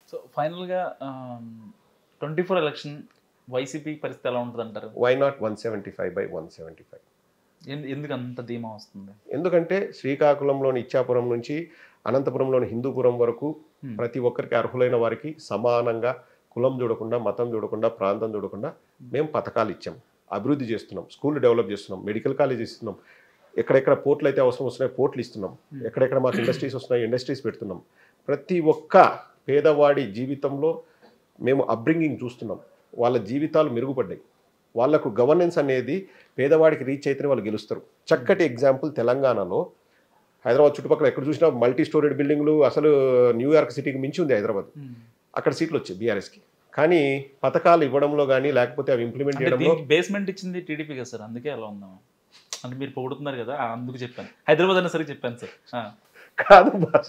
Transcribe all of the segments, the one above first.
So ఫైనల్గా twenty four election YCP పరిస్థితి ఎలా ఉంటుంది అంటారు why not one seventy five by one seventy five ఎందుకు అంత ధీమా వస్తుంది ఎందుకంటే శ్రీకాకుళంలోని ఇచ్చాపురం నుంచి అనంతపురంలోని హిందూపురం వరకు Hmm. ప్రతి ఒక్కరికి అర్హులైన వారికి సమానంగా కులం చూడకుండా మతం చూడకుండా ప్రాంతం చూడకుండా మేము పథకాలు ఇచ్చాం అభివృద్ధి చేస్తున్నాం స్కూల్ డెవలప్ చేస్తున్నాం మెడికల్ కాలేజ్ ఇస్తున్నాం ఎక్కడెక్కడ పోర్ట్లు అయితే అవసరం వస్తున్నాయి పోర్ట్లు ఇస్తున్నాం ఎక్కడెక్కడ మాకు ఇండస్ట్రీస్ వస్తున్నాయి ఇండస్ట్రీస్ పెడుతున్నాం ప్రతి ఒక్క పేదవాడి జీవితంలో మేము అప్బ్రింగింగ్ చూస్తున్నాం వాళ్ళ జీవితాలు మెరుగుపడ్డాయి వాళ్ళకు గవర్నెన్స్ అనేది పేదవాడికి రీచ్ అయితేనే వాళ్ళు గెలుస్తారు చక్కటి ఎగ్జాంపుల్ తెలంగాణలో హైదరాబాద్ చుట్టుపక్కల ఎక్కడ చూసినా మల్టీ స్టోరీడ్ బిల్డింగ్లు అసలు న్యూయార్క్ సిటీకి మించి ఉంది హైదరాబాద్ అక్కడ సీట్లు వచ్చాయి బీఆర్ఎస్కి కానీ పథకాలు ఇవ్వడంలో కానీ లేకపోతే అవి ఇంప్లిమెంట్ అంటే చేయడంలో దీనికి బేస్మెంట్ ఇచ్చింది టీడీపీ కదా సార్ అందుకే అలా ఉందాం అంటే మీరు పొగుడుతున్నారు కదా అందుకు చెప్పాను హైదరాబాద్ అన్న సరే చెప్పాను సార్ ఆ. కాదు బాస్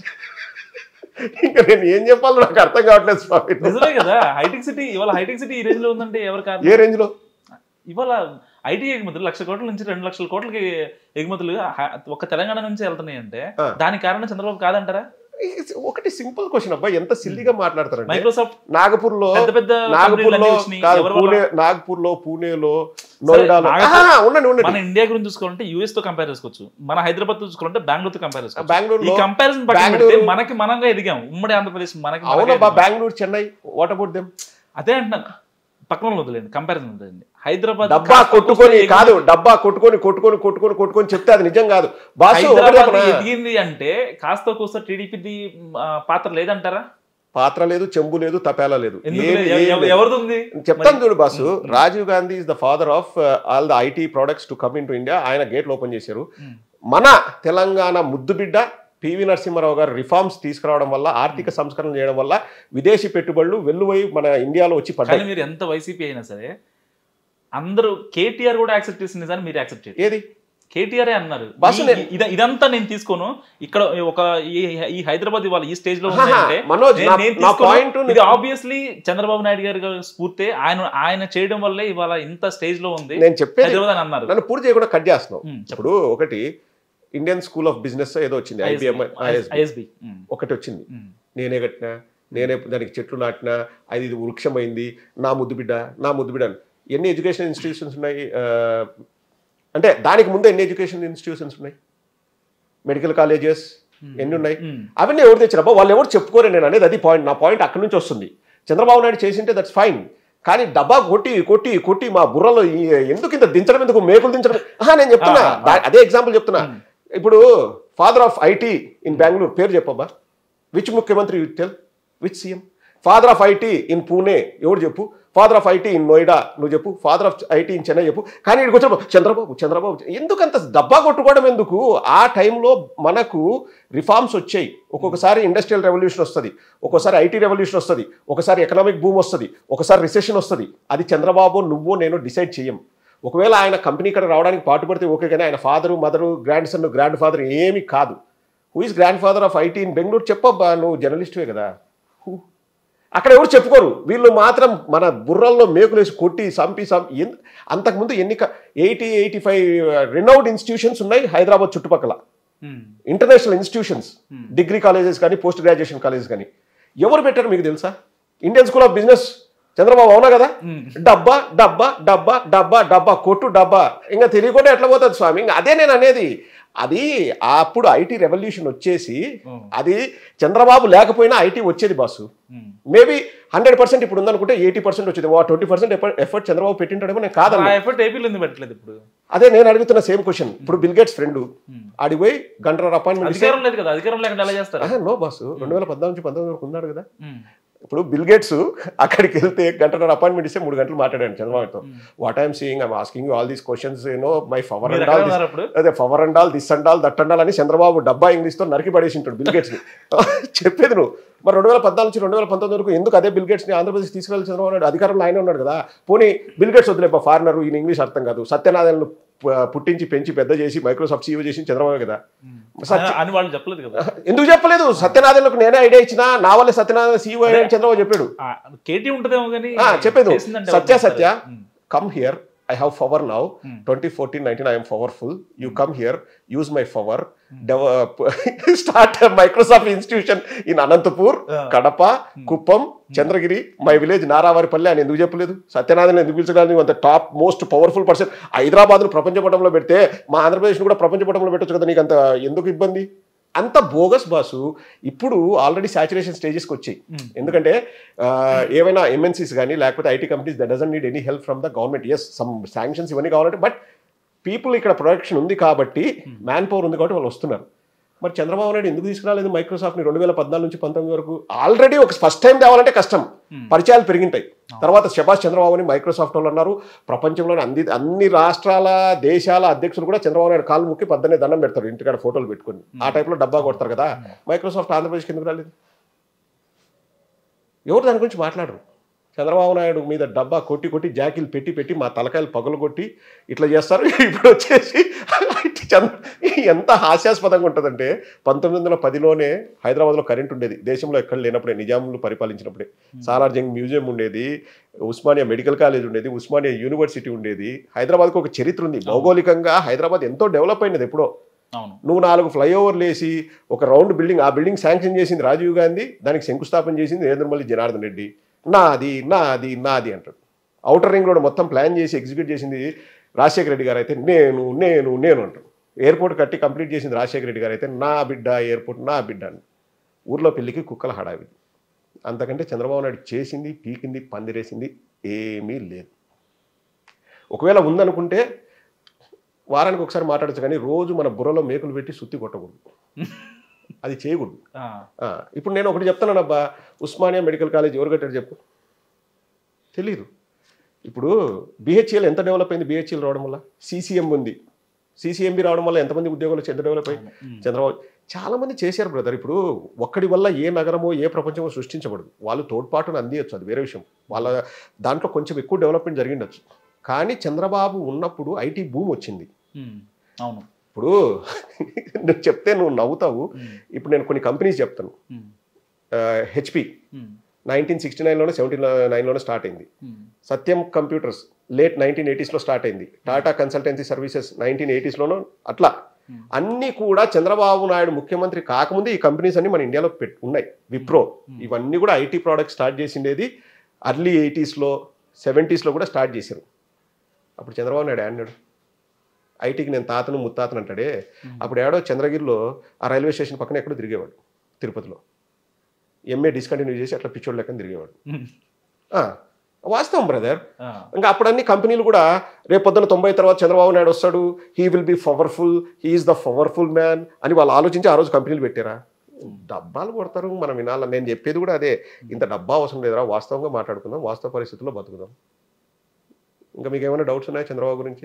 ఇంకా నేను ఏం చెప్పాలో నాకు అర్థం కావట్లేదు స్వామి నిజమే కదా హైటెక్ సిటీ ఇవాళ హైటెక్ సిటీ ఈ రేంజ్ లో ఉందంటే ఎవరు కాదు ఏ రేంజ్ లో ఇవాళ ఐటీ ఎగుమతులు లక్ష కోట్ల నుంచి రెండు లక్షల కోట్లకి ఎగుమతులు హ- ఒక తెలంగాణ నుంచి వెళ్తున్నాయి అంటే ఆ. దానికి కారణం చంద్రబాబు కాదంటారా ఒకటి సింపుల్ క్వశ్చన్ అబ్బా ఎంత సిల్లిగా మాట్లాడతారంటే మైక్రోసాఫ్ట్ నాగపూర్ లో పెద్ద పెద్ద నాగపూర్ లో కంపెనీలు వచ్చినాయి. కాదు ఎవరి పూణే వల్ల? నాగపూర్ లో పూణేలో నోయిడాలో నాగపూర్- ఆహా, ఉండండి ఉండండి మన ఇండియా గురించి చూసుకోవాలంటే యూఎస్ తో కంపేర్ చేసుకోవచ్చు మన హైదరాబాద్ తో చూసుకోవాలంటే బెంగళూరు తో కంపేర్ చేసుకోవచ్చు బెంగళూరులో ఈ కంపారిజన్ పక్కన పెడితే బెంగళూరు- మనకి మనంగా ఎదిగాం ఉమ్మడి ఆంధ్రప్రదేశ్ మనకి మనగా అవునబ్బా ఎదిగాం. Bengaluru Chennai what about them అదే అంటున్నాను పక్కన వదిలేండి కంపారిజన్ వదిలేండి హైదరాబాద్ డబ్బా కాస్త కొట్టుకొని కూస్త కాదు డబ్బా కొట్టుకొని కొట్టుకొని కొట్టుకొని కొట్టుకొని చెప్తే అది నిజం కాదు బాసు ఒకటి హైదరాబాద్ చెప్పనా? ఎదిగింది అంటే కాస్త కూస్త టీడీపీది పాత్ర లేదంటారా పాత్ర లేదు చెంబు లేదు తపేలా లేదు ఎందుకు ఏమి- లేదు? ఏమి ఎవ- లేదు. ఎవరిది ఉంది చెప్తాను చూడు boss Rajiv Gandhi is the father of all the IT products to come into India ఆయన గేట్లు ఓపెన్ చేశారు Hmm. మన తెలంగాణ ముద్దు బిడ్డ పివి నరసింహారావు గారు రిఫార్మ్స్ తీసుకురావడం వల్ల ఆర్థిక సంస్కరణ చేయడం వల్ల విదేశీ పెట్టుబడులు వెల్లువై మన ఇండియాలో వచ్చి కానీ పడ్డాయి మీరు ఎంత వైసీపీ అయినా సరే అందరూ కేటీఆర్ కూడా యాక్సెప్ట్ చేసిన నిజాన్ని మీరు యాక్సెప్ట్ చేయండి ఏది కేటీఆర్ అన్నారు బాసు ఈ- నేను- ఇద- ఇదంతా నేను తీసుకోను ఇక్కడ ఒక ఈ- ఈ హైదరాబాద్ ఇవాళ ఈ స్టేజ్ లో ఉంది ఆహా, అంటే మనోజ్, నేను- నా- నేను నా తీసుకోను. point ఇది ఆబ్వియస్లీ చంద్రబాబు నాయుడు గారి స్ఫూర్తి ఆయన ఆయన చేయడం వల్లే ఇవాళ ఇంత స్టేజ్ లో ఉంది నేను చెప్పేది హైదరాబాద్ అని అన్నారు నన్ను పూర్తి చేయకుండా కట్ చేస్తున్నావు ఉమ్, చెప్పు. ఇప్పుడు ఒకటి ఇండియన్ స్కూల్ ఆఫ్ బిజినెస్ ఏదో వచ్చింది ఐబిఎం ఐఎస్బి ఒకటి వచ్చింది నేనే కట్టినా నేనే దానికి చెట్లు నాటినా అది ఇది వృక్షమైంది నా ముద్దు బిడ్డ నా ముద్దు బిడ్డ అని. ఎన్ని ఎడ్యుకేషన్ ఇన్స్టిట్యూషన్స్ ఉన్నాయి ఆ, అంటే దానికి ముందు ఎన్ని ఎడ్యుకేషన్ ఇన్స్టిట్యూషన్స్ ఉన్నాయి మెడికల్ కాలేజెస్ ఎన్ని ఉన్నాయి అవన్నీ ఎవరు తెచ్చారబ్బా వాళ్ళు ఎవరు చెప్పుకోరు నేను అనేది అది పాయింట్ నా పాయింట్ అక్కడి నుంచి వస్తుంది చంద్రబాబు నాయుడు చేసింటే దట్స్ ఫైన్ కానీ డబ్బా కొట్టి కొట్టి కొట్టి మా బుర్రలో ఈ- ఎందుకు ఇంత దించడం ఎందుకు మేకులు దించడం ఆహా, నేను చెప్తున్నా ఆ, ఆ. దా- అదే ఎగ్జాంపుల్ చెప్తున్నా ఇప్పుడు father of IT in Bengaluru పేరు చెప్పబ్బా విచ్ ముఖ్యమంత్రి you tell which CM father of IT in Pune ఎవరు చెప్పు father of IT in Noida నువ్వు చెప్పు father of IT in Chennai చెప్పు కానీ ఇక్కడికి వచ్చినప్పుడు చంద్రబాబు చంద్రబాబు ఎందుకంత డబ్బా కొట్టుకోవడం ఎందుకు ఆ టైంలో మనకు రిఫార్మ్స్ వచ్చాయి ఒక్కొక్కసారి ఇండస్ట్రియల్ రెవల్యూషన్ వస్తుంది ఒక్కోసారి ఐటీ రెవల్యూషన్ వస్తుంది ఒకసారి ఎకనామిక్ బూమ్ వస్తుంది ఒకసారి రిసెషన్ వస్తుంది అది చంద్రబాబు నువ్వు నేను డిసైడ్ చేయం ఒకవేళ ఆయన కంపెనీ ఇక్కడ రావడానికి పాటుపడితే ఓకే కానీ ఆయన father mother grandson grandfather ఏమీ కాదు who is grandfather of IT in Bengaluru చెప్పబ్బా నువ్వు జర్నలిస్టువే కదా హూ అక్కడ ఎవరు చెప్పుకోరు వీళ్ళు మాత్రం మన బుర్రల్లో మేకులేసి కొట్టి సంపి సంపి ఎన్- అంతకుముందు ఎన్ని eighty eighty five renowned institutions ఉన్నాయి హైదరాబాద్ చుట్టుపక్కల ఇంటర్నేషనల్ ఇన్స్టిట్యూషన్స్ డిగ్రీ కాలేజెస్ కానీ పోస్ట్ గ్రాడ్యుయేషన్ కాలేజెస్ కానీ ఎవరు పెట్టారు మీకు తెలుసా Indian School of Business Chandrababu అవునా కదా డబ్బా డబ్బా డబ్బా డబ్బా డబ్బా కొట్టు డబ్బా ఇంకా తెలియకుండా ఎట్లా పోతుంది స్వామి ఇంకా అదే నేను అనేది అది అప్పుడు ఐటీ రెవల్యూషన్ వచ్చేసి అది చంద్రబాబు లేకపోయినా ఐటీ వచ్చేది బాసు మేబీ హండ్రెడ్ పర్సెంట్ ఇప్పుడు ఉందనుకుంటే ఎయిటీ పర్సెంట్ వచ్చేది ట్వంటీ పర్సెంట్ ఎఫర్ట్ చంద్రబాబు పెట్టింటాడేమో నేను కాదన్నా ఆ ఎఫర్ట్ ఏపీలో ఎందుకు పెట్టలేదు ఇప్పుడు అదే నేను అడుగుతున్న సేమ్ క్వశ్చన్ ఇప్పుడు బిల్ గేట్స్ ఫ్రెండ్ ఆడికి పోయి గంటల అపాయింట్మెంట్ అధికారం లేదు కదా అధికారం లేకుండా ఎలా చేస్తారు నో బాసు రెండు వేల పద్నాలుగు నుంచి పంతొమ్మిది వరకు ఉన్నాడు కదా ఉమ్. ఇప్పుడు బిల్ గేట్స్ అక్కడికి వెళ్తే గంటన్నర అపాయింట్మెంట్ ఇస్తే మూడు గంటలు మాట్లాడాను చంద్రబాబుతో what I'm seeing I'm asking all these questions you know my power మీరు అండ్ ఎక్కడ ఆల్ ఉన్నారు అప్పుడు అదే power and all this and all that and all అని చంద్రబాబు డబ్బా ఇంగ్లీష్ తో నరికి పడేసి ఉంటాడు బిల్ గేట్స్ ని చెప్పేది నువ్వు మరి రెండు వేల పద్నాలుగు నుంచి రెండు వేల పంతొమ్మిది వరకు ఎందుకు అదే బిల్ గేట్స్ ని ఆంధ్రప్రదేశ్ తీసుకెళ్ళి చంద్రబాబు నాయుడు అధికారంలో ఆయన ఉన్నాడు కదా పోనీ బిల్ గేట్స్ వదిలేపా ఫారినర్ ఈయన ఇంగ్లీష్ అర్థం కాదు సత్యనారాయణను పు- పుట్టించి పెంచి పెద్ద చేసి మైక్రోసాఫ్ట్ సీఈఓ చేసి చంద్రబాబు కదా సత్య- అని వాళ్ళు చెప్పలేదు కదా ఎందుకు చెప్పలేదు సత్యనారాయణకు నేనే ఐడియా ఇచ్చిన నా వల్లే సత్యనారాయణ సీఈఓ అని చంద్రబాబు చెప్పాడు కేటీ ఉంటదేమో కానీ ఆ, చెప్పేది చేసిందంటే సత్య ఎవరు సత్య చెప్తారు? Um. Come here I have power now twenty fourteen nineteen I'm powerful you come here use my power start Microsoft institution in Anantapur Kadapa Kuppam Chandragiri my village Naravaripalli ఆయన ఎందుకు చెప్పలేదు సత్యనారాయణ ఎందుకు పిలిచగలని అంత టాప్ మోస్ట్ పవర్ఫుల్ పర్సన్ హైదరాబాద్ను ప్రపంచ పటంలో పెడితే మా ఆంధ్రప్రదేశ్ను కూడా ప్రపంచ పటంలో పెట్టొచ్చు కదా నీకు అంత ఎందుకు ఇబ్బంది అంత బోగస్ బాసు ఇప్పుడు ఆల్రెడీ సాచురేషన్ స్టేజెస్కి వచ్చాయి ఎందుకంటే ఆ, ఏవైనా ఎంఎన్సీస్ కానీ లేకపోతే IT companies that doesn't need any help from the government yes some sanctions ఇవన్నీ కావాలంటే బట్ పీపుల్ ఇక్కడ ప్రొడక్షన్ ఉంది కాబట్టి మ్యాన్ పవర్ ఉంది కాబట్టి వాళ్ళు వస్తున్నారు మరి చంద్రబాబు నాయుడు ఎందుకు తీసుకురాలేదు మైక్రోసాఫ్ట్ని రెండు వేల పద్నాలుగు నుంచి పంతొమ్మిది వరకు ఆల్రెడీ ఒక ఫస్ట్ టైం తేవాలంటే కష్టం పరిచయాలు పెరిగింటాయి తర్వాత శభాష్ చంద్రబాబు అని మైక్రోసాఫ్ట్ వాళ్ళు అన్నారు ప్రపంచంలోని అన్ని అన్ని రాష్ట్రాల దేశాల అధ్యక్షులు కూడా చంద్రబాబు నాయుడు కాలు ముక్కి పద్దనే దండం పెడతారు ఇంటికాడ ఫోటోలు పెట్టుకొని ఆ టైప్లో డబ్బా కొడతారు కదా మైక్రోసాఫ్ట్ ఆంధ్రప్రదేశ్కి ఎందుకు రాలేదు ఎవరు దాని గురించి మాట్లాడరు చంద్రబాబు నాయుడు మీద డబ్బా కొట్టి కొట్టి జాకీలు పెట్టి పెట్టి మా తలకాయలు పగలు కొట్టి ఇట్లా చేస్తారు ఇప్పుడు వచ్చేసి చంద్ర ఎంత హాస్యాస్పదంగా ఉంటుందంటే పంతొమ్మిది వందల పదిలోనే హైదరాబాద్లో కరెంట్ ఉండేది దేశంలో ఎక్కడ లేనప్పుడే నిజాములు పరిపాలించినప్పుడే సాలార్జంగ్ మ్యూజియం ఉండేది ఉస్మానియా మెడికల్ కాలేజ్ ఉండేది ఉస్మానియా యూనివర్సిటీ ఉండేది హైదరాబాద్కి ఒక చరిత్ర ఉంది భౌగోళికంగా హైదరాబాద్ ఎంతో డెవలప్ అయినది ఎప్పుడో అవును నువ్వు నాలుగు ఫ్లైఓవర్లు వేసి ఒక రౌండ్ బిల్డింగ్ ఆ బిల్డింగ్ శాంక్షన్ చేసింది రాజీవ్ గాంధీ దానికి శంకుస్థాపన చేసింది నరేంద్రమల్లి జనార్దన్ రెడ్డి నాది నాది నాది అంటాడు అవుటర్ రింగ్ రోడ్ మొత్తం ప్లాన్ చేసి ఎగ్జిక్యూట్ చేసింది రాజశేఖర రెడ్డి గారు అయితే నేను నేను నేను అంటాడు ఎయిర్పోర్ట్ కట్టి కంప్లీట్ చేసింది రాజశేఖర రెడ్డి గారు అయితే నా బిడ్డ ఎయిర్పోర్ట్ నా బిడ్డ అని ఊర్లో పెళ్లికి కుక్కల హడావిడి అంతకంటే చంద్రబాబు నాయుడు చేసింది పీకింది పందిరేసింది ఏమీ లేదు ఒకవేళ ఉందనుకుంటే వారానికి ఒకసారి మాట్లాడచ్చు కానీ రోజు మన బుర్రలో మేకులు పెట్టి సుత్తి కొట్టకూడదు అది చేయకూడదు ఆ, ఆ, ఇప్పుడు నేను ఒకటి చెప్తాను అబ్బా ఉస్మానియా మెడికల్ కాలేజ్ ఎవరు కట్టారు చెప్పు తెలీదు ఇప్పుడు బిహెచ్ఎల్ ఎంత డెవలప్ అయింది బిహెచ్ఎల్ రావడం వల్ల సీసీఎం ఉంది సీసీఎంబీ రావడం వల్ల ఎంతమంది ఉద్యోగాలు వచ్చి ఎంత డెవలప్ అయ్యి చంద్రబాబు చాలా మంది చేశారు బ్రదర్ ఇప్పుడు ఒక్కడి వల్ల ఏ నగరమో ఏ ప్రపంచమో సృష్టించబడదు వాళ్ళు తోడ్పాటును అందియచ్చు అది వేరే విషయం వాళ్ళ దాంట్లో కొంచెం ఎక్కువ డెవలప్మెంట్ జరిగిండొచ్చు కానీ చంద్రబాబు ఉన్నప్పుడు ఐటీ భూమి వచ్చింది ఉమ్, అవును ఇప్పుడు నువ్వు చెప్తే నువ్వు నవ్వుతావు ఉమ్, ఇప్పుడు నేను కొన్ని కంపెనీస్ చెప్తాను um, HP um, nineteen sixty నైన్లోనే సెవెంటీ నైన్లోనే స్టార్ట్ అయింది um, Satyam computers late nineteen ఎయిటీస్లో స్టార్ట్ అయింది టాటా కన్సల్టెన్సీ సర్వీసెస్ నైన్టీన్ ఎయిటీస్లోనూ అట్లా అన్నీ కూడా చంద్రబాబు నాయుడు ముఖ్యమంత్రి కాకముందు ఈ కంపెనీస్ అన్ని మన ఇండియాలో పెట్ ఉన్నాయి విప్రో ఇవన్నీ కూడా ఐటీ ప్రోడక్ట్ స్టార్ట్ చేసిండేది అర్లీ ఎయిటీస్లో సెవెంటీస్లో కూడా స్టార్ట్ చేశారు అప్పుడు చంద్రబాబు నాయుడు అన్నాడు ఐటీకి నేను తాతను ముత్తాతను అంటాడే అప్పుడు ఏడో చంద్రగిరిలో ఆ రైల్వే స్టేషన్ పక్కన ఎక్కడో తిరిగేవాడు తిరుపతిలో ఎంఏ డిస్కంటిన్యూ చేసి అట్లా పిచ్చోడు లెక్కన తిరిగేవాడు ఉమ్, ఆ, వాస్తవం బ్రదర్ ఆ, ఇంకా అప్పుడు అన్ని కంపెనీలు కూడా రేపు పొద్దున తొంభై తర్వాత చంద్రబాబు నాయుడు వస్తాడు he will be powerful he is the powerful man అని వాళ్ళు ఆలోచించి ఆ రోజు కంపెనీలు పెట్టారా డబ్బాలు కొడతారు మనం వినాలి నేను చెప్పేది కూడా అదే ఇంత డబ్బా అవసరం లేదురా వాస్తవంగా మాట్లాడుకుందాం వాస్తవ పరిస్థితుల్లో బతుకుదాం ఇంకా మీకు ఏమైనా డౌట్స్ ఉన్నాయా చంద్రబాబు గురించి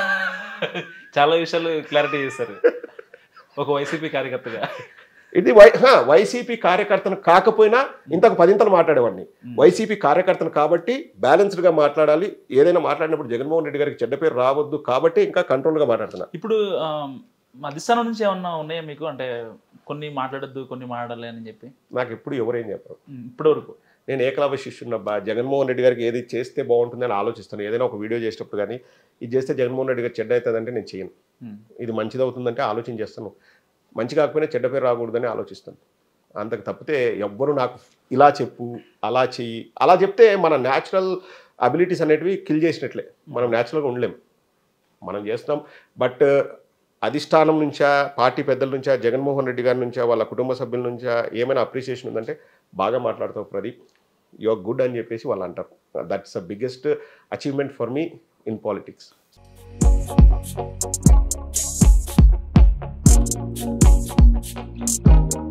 చాలా విషయాలు క్లారిటీ చేశారు ఒక వైసీపీ కార్యకర్తగా ఇది వై హా, వైసీపీ కార్యకర్తను కాకపోయినా ఇంతకు పదింతలు మాట్లాడేవాడిని వైసీపీ కార్యకర్తను కాబట్టి బ్యాలెన్స్డ్గా మాట్లాడాలి ఏదైనా మాట్లాడినప్పుడు జగన్మోహన్ రెడ్డి గారికి చెడ్డ పేరు రావద్దు కాబట్టి ఇంకా కంట్రోల్గా మాట్లాడుతున్నా ఇప్పుడు ఆ, అధిష్టానం నుంచి ఏమన్నా ఉన్నాయా మీకు అంటే కొన్ని మాట్లాడొద్దు కొన్ని మాట్లాడాలి అని చెప్పి నాకు ఎప్పుడు ఎవరేం చెప్పరు ఉమ్, ఇప్పటి వరకు నేను ఏకలవ్య శిష్యున్నబ్బా జగన్మోహన్ రెడ్డి గారికి ఏది చేస్తే బాగుంటుందని ఆలోచిస్తాను ఏదైనా ఒక వీడియో చేసేటప్పుడు కానీ ఇది చేస్తే జగన్మోహన్ రెడ్డి గారు చెడ్డ అవుతుందంటే నేను చేయను ఉమ్, ఇది మంచిది అవుతుందంటే ఆలోచన చేస్తాను మంచి కాకపోయినా చెడ్డ పేరు రాకూడదని ఆలోచిస్తాను అంతకు తప్పితే ఎవ్వరు నాకు ఇలా చెప్పు అలా చెయ్యి అలా చెప్తే మన న్యాచురల్ అబిలిటీస్ అనేటివి కిల్ చేసినట్లే మనం న్యాచురల్గా ఉండలేం మనం చేస్తున్నాం బట్ అధిష్టానం నుంచా పార్టీ పెద్దల నుంచా జగన్మోహన్ రెడ్డి గారి నుంచా వాళ్ళ కుటుంబ సభ్యుల నుంచా ఏమైనా అప్రిసియేషన్ ఉందంటే బాగా మాట్లాడతావు ప్రదీప్ యు ఆర్ గుడ్ అని చెప్పేసి వాళ్ళు అంటారు that's the biggest achievement for me in politics Thank you.